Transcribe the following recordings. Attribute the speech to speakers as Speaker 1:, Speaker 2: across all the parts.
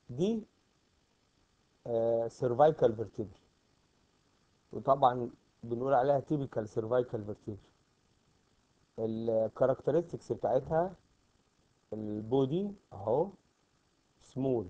Speaker 1: دي سيرفايكال فيرتبري وطبعا بنقول عليها تيبيكال سيرفايكال فيرتبري الكاركترستكس بتاعتها البودي اهو سمول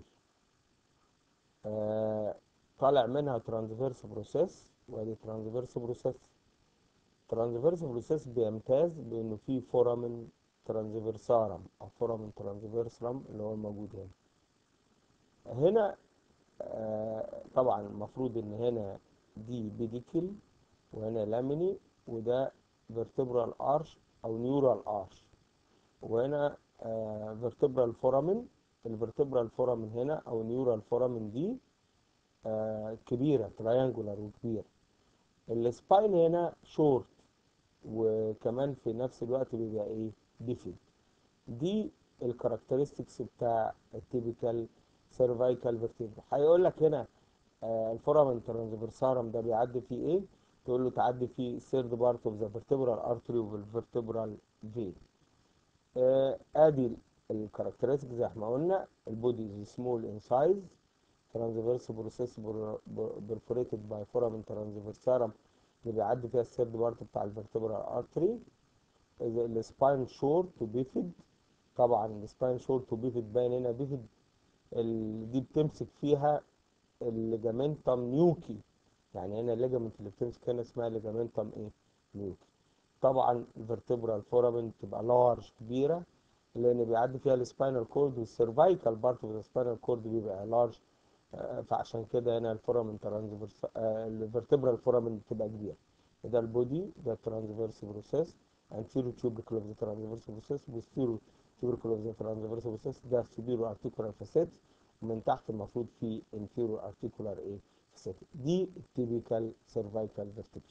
Speaker 1: آه طالع منها ترانسفيرس بروسيس وادي ترانسفيرس بروسيس ترانسفيرس بروسيس بيمتاز بانه فيه فورامين ترانسفيرسارم او فورامين ترانسفيرسرم اللي هو موجود هنا هنا آه طبعا المفروض ان هنا دي بيديكل وهنا لاميني وده فيرتبرال ارش او نيورال ارش وهنا آه فيرتبرال فورامين الفيرتبرال فورامين هنا او نيورال فورامين دي آه كبيره تريانجولار وكبيره السباين هنا شورت وكمان في نفس الوقت بيبقى ايه بيفيد دي الكاركترستكس بتاع التيبيكال سيرفايكال فيرتبرا هيقول لك هنا آه الفورامين ترانسفيرسارم ده بيعدي فيه ايه تقول له تعدي فيه سيرد بارت اوف ذا فيرتبرال ارتري والفيرتبرال فين آه ادي الكاركترستكس زي ما قلنا البودي سمول ان سايز ترانسفيرس بروسيس برفوريتد باي فورامين ترانسفيرسارم اللي بيعدي فيها السيرد بارت بتاع الفيرتبرال ارتري السباين شورت وبيفيد طبعا السباين شورت وبيفيد باين هنا بيفيد دي بتمسك فيها الليجامنتم نيوكي يعني هنا الليجامنت اللي بتمسك هنا اسمها ليجامنتم ايه نيوكي طبعا الفيرتبرال فورامين تبقى لارج كبيره لان بيعدي فيها السباينال كورد والسيرفايكال بارت اوف السباينال كورد بيبقى لارج فعشان كده هنا الفورامين ترانسفيرس الفيرتبرال فورامين بتبقى كبيره ده البودي ده الترانسفيرس بروسيس anterior tubercle of the transverse process posterior tubercle of the transverse process ده superior articular facet ومن تحت المفروض في inferior articular ايه facet دي التيبيكال cervical vertebrae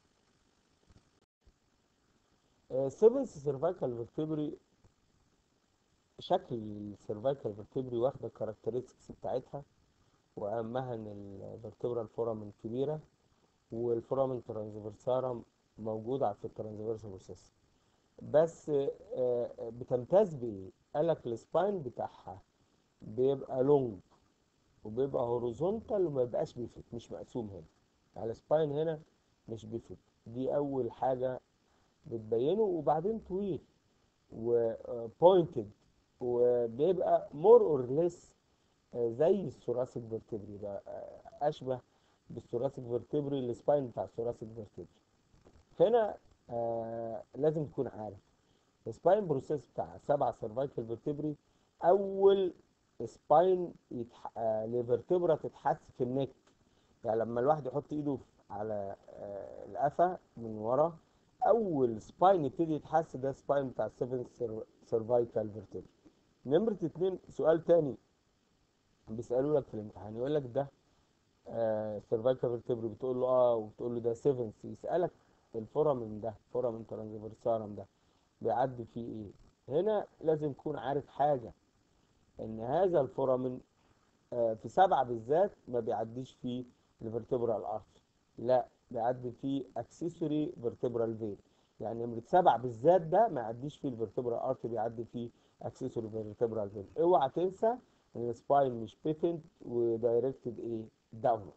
Speaker 1: seventh cervical vertebrae شكل السيرفايكال فيرتبري واخده الكاركترستكس بتاعتها واهمها ان الفيرتبرال فورامين كبيره والفورامين ترانسفيرسارم موجود في الترانسفيرس بروسيس بس بتمتاز بايه قال لك السباين بتاعها بيبقى لونج وبيبقى هوريزونتال وما بيبقاش بيفت مش مقسوم هنا يعني السباين هنا مش بيفت دي اول حاجه بتبينه وبعدين طويل وبوينتد وبيبقى مور اور ليس زي الثوراسيك فيرتبري بقى اشبه بالثوراسيك فيرتبري السباين بتاع الثوراسيك فيرتبري هنا آه لازم تكون عارف السباين بروسيس بتاع سبع سيرفايكال فيرتبري اول سباين يتح... آه لفيرتبرا تتحس في النك يعني لما الواحد يحط ايده على آه القفا من ورا اول سباين يبتدي يتحس ده سباين بتاع السيفن سيرفايكال فيرتبري نمرة اتنين سؤال تاني بيسألوا لك في الامتحان يقول لك ده سيرفايكال فيرتبري بتقول له اه وبتقول له ده 7 يسألك الفورامين ده فورامين ترانسفيرسارم ده بيعدي فيه ايه هنا لازم تكون عارف حاجة ان هذا الفورامين آه في سبعة بالذات ما بيعديش فيه الفيرتبرال ارت لا بيعدي فيه اكسسوري فيرتبرال فين يعني نمرة سبعة بالذات ده ما يعديش فيه الفيرتبرال ارت بيعدي فيه اكسسوري فيرتبرال فين اوعى تنسى ان السباين مش بيتنت ودايركتد ايه داونورد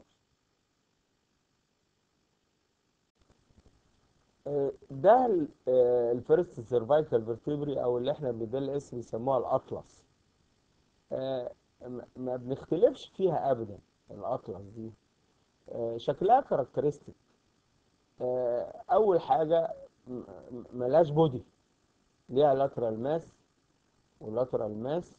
Speaker 1: ده الفيرست سيرفايكال فيرتبري او اللي احنا بده الاسم بيسموها الاطلس ما بنختلفش فيها ابدا الاطلس دي شكلها كاركترستيك اول حاجه ملاش بودي ليها لاترال ماس ولاترال ماس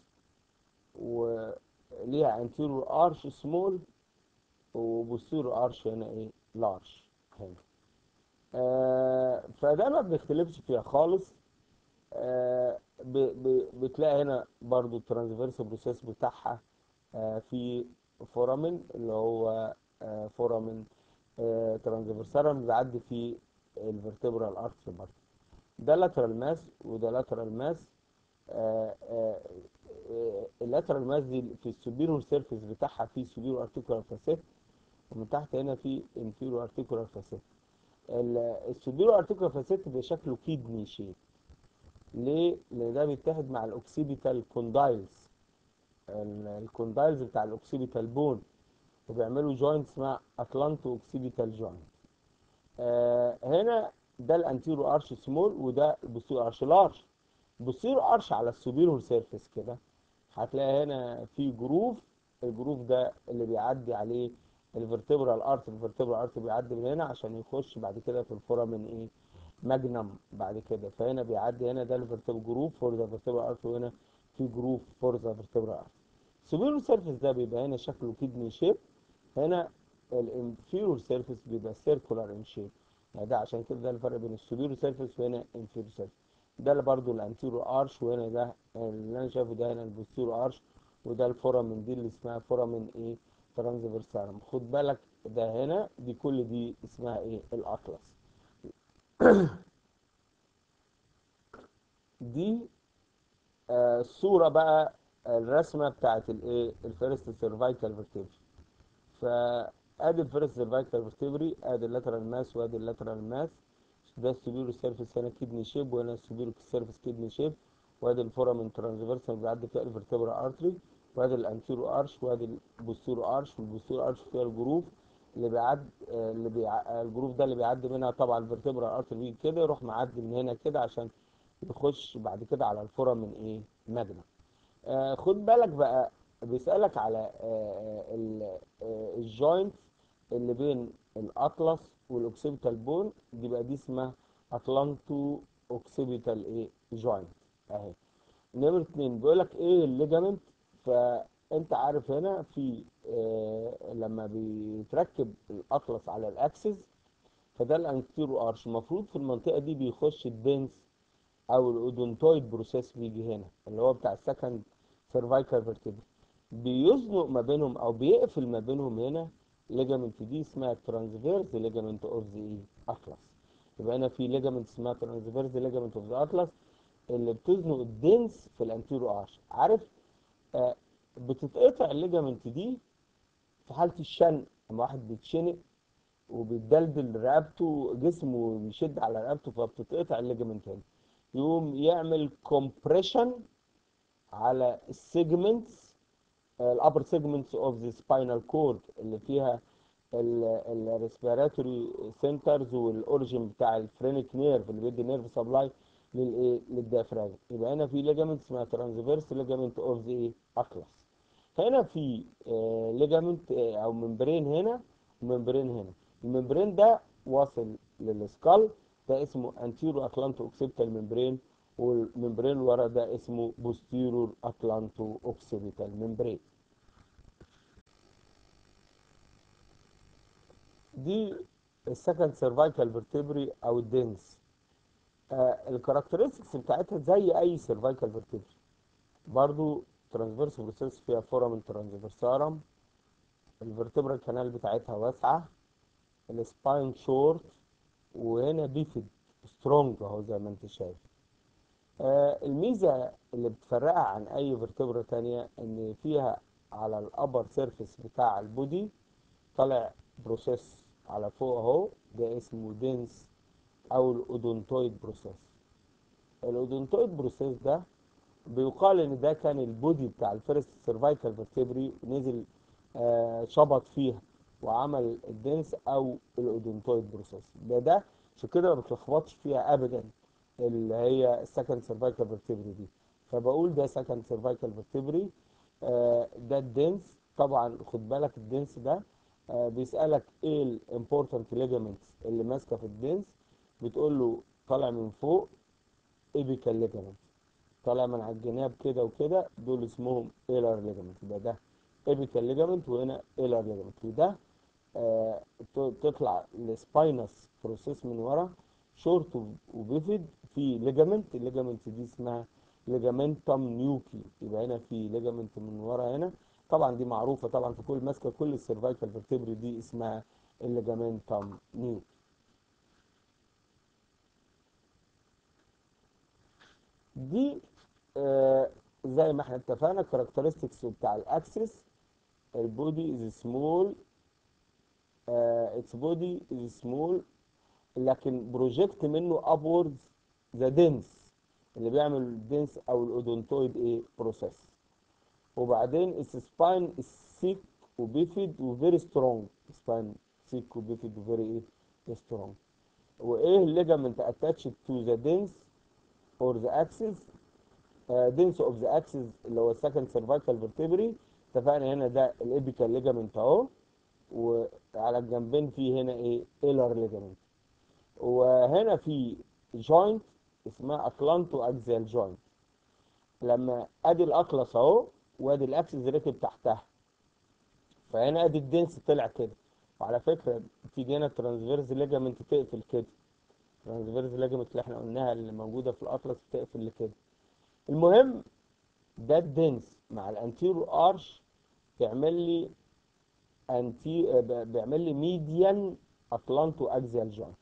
Speaker 1: وليها انتيرور ارش سمول وبوستيرور ارش هنا ايه لارج هنا آه فده ما بنختلفش فيها خالص آه ب ب بتلاقي هنا برضو الترانسفيرس بروسيس بتاعها آه في فورامين اللي هو آه فورامين آه ترانسفيرسارم بيعدي في الفرتبرال ارتري برضه ده لاترال ماس وده لاترال ماس آه آه اللاترال ماس دي في السوبيرور سيرفيس بتاعها في سوبيرور ارتيكولار فاسيت ومن تحت هنا في انفيرور ارتيكولار فاسيت السوبيرو ارتيكولار فاسيت بشكله كيدني شيب ليه؟ لان ده بيتحد مع الاوكسيبيتال كوندايلز الكوندايلز بتاع الاوكسيبيتال بون وبيعملوا جوينت اسمها اتلانتو اوكسيبيتال جوينت آه هنا ده الانتيرو ارش سمول وده البوستيرو ارش لارج البوستيرو ارش على السوبيرور سيرفيس كده هتلاقي هنا في جروف الجروف ده اللي بيعدي عليه الفرتبرال ارت الفرتبرال ارت بيعدي من هنا عشان يخش بعد كده في الفورامين ايه ماجنم بعد كده فهنا بيعدي هنا ده الفرتبرال جروف فور ذا فيرتبرال ارت وهنا في جروف فور ذا فيرتبرال ارت السوبيرور سيرفيس ده بيبقى هنا شكله كيدني شيب هنا الانفيرور سيرفيس بيبقى سيركولار ان شيب يعني ده عشان كده ده الفرق بين السوبيرور سيرفيس وهنا انفيرور سيرفيس ده اللي برضو الانتيرو ارش وهنا ده اللي انا شايفه ده هنا البوستيرو ارش وده الفورامين دي اللي اسمها فورامين ايه ترانسفيرسالم خد بالك ده هنا دي كل دي اسمها ايه الاطلس دي آه الصوره بقى الرسمه بتاعت الايه الفيرست سيرفايكال فيرتيبري فادي الفيرست سيرفايكال فيرتيبري ادي اللاترال ماس وادي اللاترال ماس ده السوبيرو سيرفيس هنا كيدني شيب وهنا السوبيرو سيرفيس كيدني شيب وادي الفورامين ترانسفيرسال بيعدي فيها الفرتبرا ارتري وادي الانتيرو ارش وادي البوستيرو ارش والبوستيرو ارش فيها الجروف اللي بيعدي اللي بيع... الجروف ده اللي بيعدي منها طبعا الفرتبرا ارتري بيجي كده يروح معدي من هنا كده عشان يخش بعد كده على الفورامين ايه ماجنا آه خد بالك بقى بيسألك على آه الجوينت اللي بين الاطلس والاوكسيبيتال بون دي بقى دي اسمها اتلانتو اوكسيبيتال ايه جوينت اهي نمرة اتنين بيقول لك ايه الليجامنت فانت عارف هنا في آه لما بيتركب الاطلس على الاكسس فده الانتيرو ارش المفروض في المنطقه دي بيخش الدنس او الاودونتويد بروسيس بيجي هنا اللي هو بتاع السكند سيرفايكال فيرتيبري بيزنق ما بينهم او بيقفل ما بينهم هنا ليجامنت دي اسمها ترانسفيرز ليجامنت اوف ذا ايه اطلس يبقى هنا في ليجامنت اسمها ترانسفيرز ليجامنت اوف ذا اطلس اللي بتزنق الدنس في الانتيرو ارش عارف آه بتتقطع الليجامنت دي في حاله الشنق لما واحد بيتشنق وبيدلدل رقبته جسمه بيشد على رقبته فبتتقطع الليجامنت هنا يقوم يعمل كومبريشن على السيجمنتس الابر سيجمنتس اوف ذا سباينال كورد اللي فيها الريسبيراتوري سنترز والاوريجن بتاع الفرينيك نيرف اللي بيدي نيرف سبلاي للايه للديافراجم يبقى هنا في ليجامنت اسمها ترانسفيرس ليجامنت اوف ذا ايه اطلس هنا في آه ليجامنت آه او ممبرين هنا وممبرين هنا الممبرين ده واصل للسكال ده اسمه انتيرو اتلانتو اوكسيبيتال ممبرين والممبرين ورا ده اسمه بوستيرور اتلانتو اوكسيبيتال ممبرين دي السكند سيرفايكال فيرتبري او الدنس آه الكاركترستكس بتاعتها زي اي سيرفايكال فيرتبري برضو ترانسفيرس بروسيس فيها فورامين ترانسفيرسارم الفيرتبرال كانال بتاعتها واسعه السباين شورت وهنا بيفد سترونج اهو زي ما انت شايف آه الميزه اللي بتفرقها عن اي فيرتبرا تانية ان فيها على الابر سيرفيس بتاع البودي طالع بروسيس على فوق اهو ده اسمه دنس او الاودونتويد بروسيس الاودونتويد بروسيس ده بيقال ان ده كان البودي بتاع الفيرست سيرفايكال فيرتبري نزل آه شبط فيها وعمل الدنس او الاودونتويد بروسيس ده ده عشان كده ما بتلخبطش فيها ابدا اللي هي السكند سيرفايكال فيرتبري دي فبقول ده سكند سيرفايكال فيرتبري آه ده الدنس طبعا خد بالك الدنس ده آه بيسالك ايه الامبورتنت ليجامنتس اللي ماسكه في الدنس بتقول له طالع من فوق ايبيكال ليجامنت طالع من على الجناب كده وكده دول اسمهم ايلر ليجامنت يبقى ده ايبيكال ليجامنت وهنا ايلر ليجامنت وده آه تطلع السباينس بروسيس من ورا شورت وبيفيد في ليجامنت الليجامنت دي اسمها ليجامنتم نيوكي يبقى هنا في ليجامنت من ورا هنا طبعا دي معروفه طبعا في كل ماسكه كل السيرفايكال فيرتبري دي اسمها الليجامنتم نيوكي دي آه زي ما احنا اتفقنا الكاركترستكس بتاع الاكسس البودي از سمول اتس بودي از سمول لكن بروجكت منه ابوردز ذا دنس اللي بيعمل الدنس او الاودونتويد ايه بروسيس وبعدين السباين السيك وبيفيد وفيري سترونج سباين سيك وبيفيد وفيري ايه سترونج وايه الليجامنت اتاتشد تو ذا دنس اور ذا اكسس دنس اوف ذا اكسس اللي هو السكند سيرفايكال فيرتبري اتفقنا هنا ده الابيكال ليجامنت اهو وعلى الجنبين في هنا ايه ايلر ليجامنت وهنا في جوينت اسمها اكلانتو اكزيال جوينت لما ادي الاقلص اهو وادي الاكسس ركب تحتها فهنا ادي الدنس طلع كده وعلى فكره تيجي هنا ترانسفيرز ليجامنت تقفل كده ترانسفيرز ليجامنت اللي احنا قلناها اللي موجوده في الاطلس بتقفل كده المهم ده الدنس مع الانتيرو ارش بيعمل لي انتي بيعمل لي ميديان اتلانتو اكزيال جوينت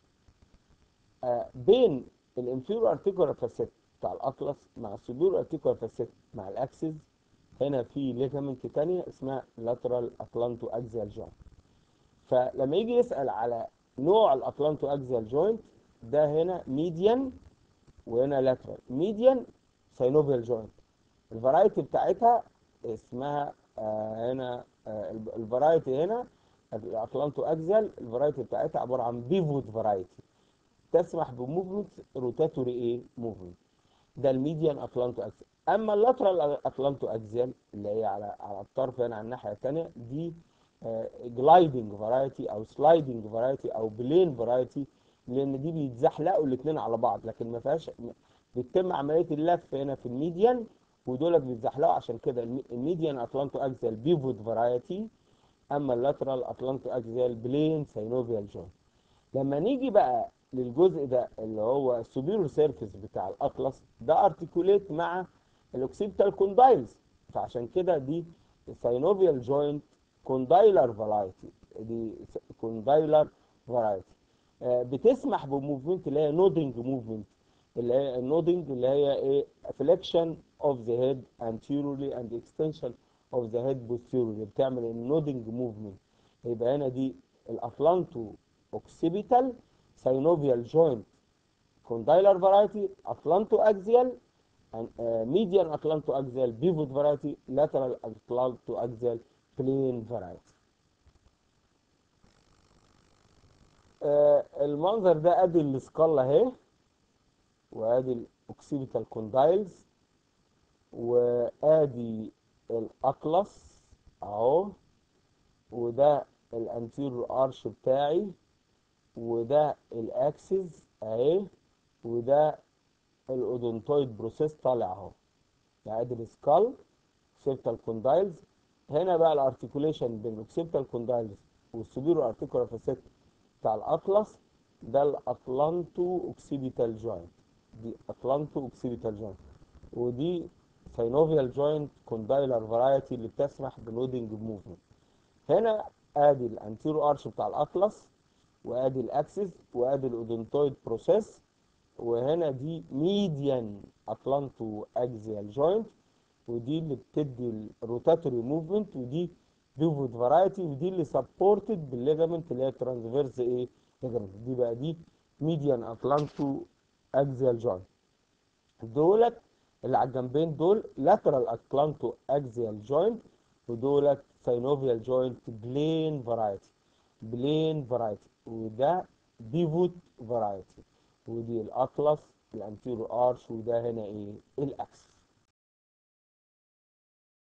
Speaker 1: آه بين الانفيرو ارتيكولار فاسيت بتاع الاطلس مع السوبيرو ارتيكولار فاسيت مع الاكسس هنا في ليجامنت تانية اسمها لاترال اتلانتو اكزيال جوينت فلما يجي يسأل على نوع الاتلانتو اكزيال جوينت ده هنا ميديان وهنا لاترال ميديان ساينوفيال جوينت الفرايتي بتاعتها اسمها آه هنا آه الفرايتي هنا الاتلانتو اكزيال الفرايتي بتاعتها عباره عن بيفوت فرايتي تسمح بموفمنت روتاتوري ايه موفمنت ده الميديان اتلانتو اكزيال اما اللاترال اتلانتو اكزيال اللي هي على على الطرف هنا على الناحيه الثانيه دي جلايدنج فرايتي او سلايدنج فرايتي او بلين فرايتي لان دي بيتزحلقوا الاثنين على بعض لكن ما فيهاش بتتم عمليه اللف هنا في الميديان ودول بيتزحلقوا عشان كده الميديان اتلانتو اكزيال بيفوت فرايتي اما اللاترال اتلانتو اكزيال بلين ساينوفيال جوينت لما نيجي بقى للجزء ده اللي هو السوبيرور سيرفيس بتاع الاطلس ده ارتكوليت مع الاوكسيبتال كوندايلز فعشان كده دي ساينوفيال جوينت كوندايلر فرايتي دي كوندايلر فرايتي بتسمح بموفمنت اللي هي نودنج موفمنت اللي هي النودنج اللي هي ايه فليكشن اوف ذا هيد anteriorly and extension of the head posteriorly بتعمل النودنج موفمنت يبقى هنا دي الاتلانتو اوكسيبيتال ساينوفيال جوينت كوندايلر فرايتي اتلانتو اكزيال ميديان اتلانتو اكزيال بيفوت فرايتي لاترال اتلانتو اكزيال بلين فرايتي آه المنظر ده ادي السكال اهي وادي الاوكسيبيتال كوندايلز وادي الاطلس اهو وده الانتيرو ارش بتاعي وده الاكسس اهي وده الاودونتويد بروسيس طالع اهو يعني ادي السكال اوكسيبتال كوندايلز هنا بقى الارتكوليشن بين الاوكسيبتال كوندايلز والسوبيرو ارتيكولار فاسيت بتاع الاطلس ده الاتلانتو اوكسيبيتال جوينت دي اتلانتو اوكسيبيتال جوينت ودي ساينوفيال جوينت كوندايلر فرايتي اللي بتسمح بلودنج موفمنت هنا ادي الانتيرو ارش بتاع الاطلس وادي الاكسس وادي الاودونتويد بروسيس وهنا دي ميديان اتلانتو اكزيال جوينت ودي اللي بتدي الروتاتوري موفمنت ودي بيفوت فرايتي ودي اللي سبورتد بالليجامنت اللي هي ترانسفيرس ايه ليجامنت دي بقى دي ميديان اتلانتو اكزيال جوينت دولت اللي على الجنبين دول لاترال اتلانتو اكزيال جوينت ودولت ساينوفيال جوينت بلين فرايتي بلين فرايتي وده بيفوت فرايتي ودي الاطلس الانتيرو ارش وده هنا ايه الاكسس